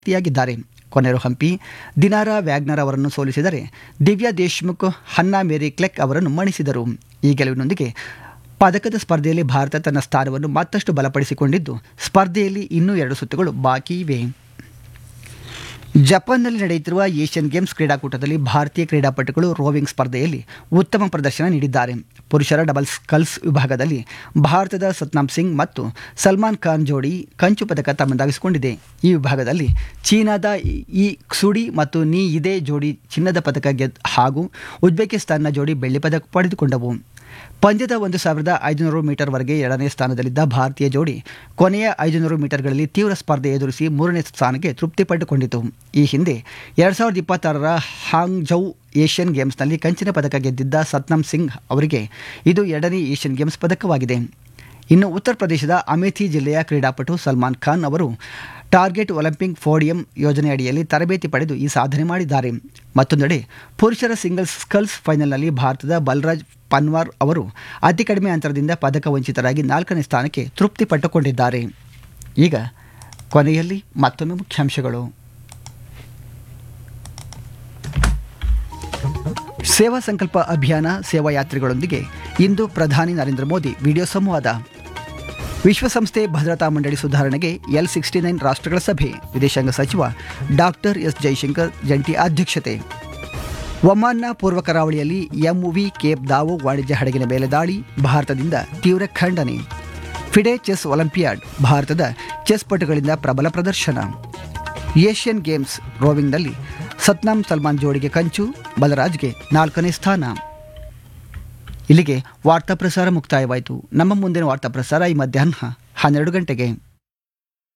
ವ್ಯಕ್ತಿಯಾಗಿದ್ದಾರೆ Koneru Humpy Dinara Wagner ಅವರನ್ನು ಸೋಲಿಸಿದರೆ ದಿವ್ಯಾ ದೇಶ್ಮುಖ್ ಹನ್ನಾ ಮೇರಿ ಕ್ಲೆಕ್ ಅವರನ್ನು ಮಣಿಸಿದರು ಈ ಗೆಲುವಿನೊಂದಿಗೆ ಪದಕದ ಸ್ಪರ್ಧೆಯಲ್ಲಿ ಭಾರತ ತನ್ನ ಸ್ಥಾನವನ್ನು ಮತ್ತಷ್ಟು ಬಲಪಡಿಸಿಕೊಂಡಿದ್ದು ಸ್ಪರ್ಧೆಯಲ್ಲಿ ಇನ್ನೂ ಎರಡು ಸುತ್ತುಗಳು ಬಾಕಿ ಇವೆ ಜಪಾನ್ನಲ್ಲಿ ನಡೆಯುತ್ತಿರುವ ಏಷ್ಯನ್ ಗೇಮ್ಸ್ ಕ್ರೀಡಾಕೂಟದಲ್ಲಿ ಭಾರತೀಯ ಕ್ರೀಡಾಪಟುಗಳು ರೋವಿಂಗ್ ಸ್ಪರ್ಧೆಯಲ್ಲಿ ಉತ್ತಮ ಪ್ರದರ್ಶನ ನೀಡಿದ್ದಾರೆ ಪುರುಷರ ಡಬಲ್ಸ್ ಕಲ್ಸ್ ವಿಭಾಗದಲ್ಲಿ ಭಾರತದ ಸತ್ನಾಮ್ ಸಿಂಗ್ ಮತ್ತು ಸಲ್ಮಾನ್ ಖಾನ್ ಜೋಡಿ ಕಂಚು ಪದಕ ತಮ್ಮದಾಗಿಸಿಕೊಂಡಿದೆ ಈ ವಿಭಾಗದಲ್ಲಿ ಚೀನಾದ ಈ ಕ್ಸುಡಿ ಮತ್ತು ನೀ ಇದೇ ಜೋಡಿ ಚಿನ್ನದ ಪದಕ ಗೆದ್ದ ಹಾಗೂ ಉಜ್ಬೇಕಿಸ್ತಾನ್ನ ಜೋಡಿ ಬೆಳ್ಳಿ ಪದಕ ಪಡೆದುಕೊಂಡವು ಪಂದ್ಯದ ಒಂದು ಸಾವಿರದ ಐದುನೂರು ಮೀಟರ್ವರೆಗೆ ಎರಡನೇ ಸ್ಥಾನದಲ್ಲಿದ್ದ ಭಾರತೀಯ ಜೋಡಿ ಕೊನೆಯ ಐದುನೂರು ಮೀಟರ್ಗಳಲ್ಲಿ ತೀವ್ರ ಸ್ಪರ್ಧೆ ಎದುರಿಸಿ ಮೂರನೇ ಸ್ಥಾನಕ್ಕೆ ತೃಪ್ತಿ ಪಡೆದುಕೊಂಡಿತು ಈ ಹಿಂದೆ ಎರಡು ಸಾವಿರದ ಇಪ್ಪತ್ತಾರರ ಹಾಂಗ್ಜೌ ಏಷ್ಯನ್ ಗೇಮ್ಸ್ನಲ್ಲಿ ಕಂಚಿನ ಪದಕ ಗೆದ್ದಿದ್ದ ಸತ್ನಮ್ ಸಿಂಗ್ ಅವರಿಗೆ ಇದು ಎರಡನೇ ಏಷ್ಯನ್ ಗೇಮ್ಸ್ ಪದಕವಾಗಿದೆ ಇನ್ನು ಉತ್ತರ ಪ್ರದೇಶದ ಅಮೇಥಿ ಜಿಲ್ಲೆಯ ಕ್ರೀಡಾಪಟು ಸಲ್ಮಾನ್ ಖಾನ್ ಅವರು ಟಾರ್ಗೆಟ್ ಒಲಿಂಪಿಕ್ ಫೋಡಿಯಂ ಯೋಜನೆ ಅಡಿಯಲ್ಲಿ ತರಬೇತಿ ಪಡೆದು ಈ ಸಾಧನೆ ಮಾಡಿದ್ದಾರೆ ಮತ್ತೊಂದೆಡೆ ಪುರುಷರ ಸಿಂಗಲ್ಸ್ ಸ್ಕಲ್ಸ್ ಫೈನಲ್ನಲ್ಲಿ ಭಾರತದ ಬಲರಾಜ್ ಪನ್ವಾರ್ ಅವರು ಅತಿ ಕಡಿಮೆ ಅಂತರದಿಂದ ಪದಕ ವಂಚಿತರಾಗಿ ನಾಲ್ಕನೇ ಸ್ಥಾನಕ್ಕೆ ತೃಪ್ತಿ ಪಟ್ಟುಕೊಂಡಿದ್ದಾರೆ ಈಗ ಕೊನೆಯಲ್ಲಿ ಮತ್ತೊಮ್ಮೆ ಮುಖ್ಯಾಂಶಗಳು ಸೇವಾ ಸಂಕಲ್ಪ ಅಭಿಯಾನ ಸೇವಾ ಯಾತ್ರಿಗಳೊಂದಿಗೆ ಇಂದು ಪ್ರಧಾನಿ ನರೇಂದ್ರ ಮೋದಿ ವಿಡಿಯೋ ಸಂವಾದ ವಿಶ್ವಸಂಸ್ಥೆ ಭದ್ರತಾ ಮಂಡಳಿ ಸುಧಾರಣೆಗೆ ಎಲ್ ಸಿಕ್ಸ್ಟಿ ನೈನ್ ರಾಷ್ಟ್ರಗಳ ಸಭೆ ವಿದೇಶಾಂಗ ಸಚಿವ ಡಾಕ್ಟರ್ ಎಸ್ ಜೈಶಂಕರ್ ಜಂಟಿ ಅಧ್ಯಕ್ಷತೆ ಒಮಾನ್ನ ಪೂರ್ವ ಕರಾವಳಿಯಲ್ಲಿ ಎಂವಿ ಕೇಪ್ ದಾವೋ ವಾಣಿಜ್ಯ ಹಡಗಿನ ಮೇಲೆ ದಾಳಿ ಭಾರತದಿಂದ ತೀವ್ರ ಖಂಡನೆ ಫಿಡೆ ಚೆಸ್ ಒಲಿಂಪಿಯಾಡ್ ಭಾರತದ ಚೆಸ್ ಪಟುಗಳಿಂದ ಪ್ರಬಲ ಪ್ರದರ್ಶನ ಏಷ್ಯನ್ ಗೇಮ್ಸ್ ರೋವಿಂಗ್ನಲ್ಲಿ ಸತ್ನಾಮ್ ಸಲ್ಮಾನ್ ಜೋಡಿಗೆ ಕಂಚು ಬಲರಾಜ್ಗೆ ನಾಲ್ಕನೇ ಸ್ಥಾನ ಇಲ್ಲಿಗೆ ವಾರ್ತಾ ಪ್ರಸಾರ ಮುಕ್ತಾಯವಾಯಿತು ನಮ್ಮ ಮುಂದಿನ ವಾರ್ತಾ ಪ್ರಸಾರ ಈ ಮಧ್ಯಾಹ್ನ ಹನ್ನೆರಡು ಗಂಟೆಗೆ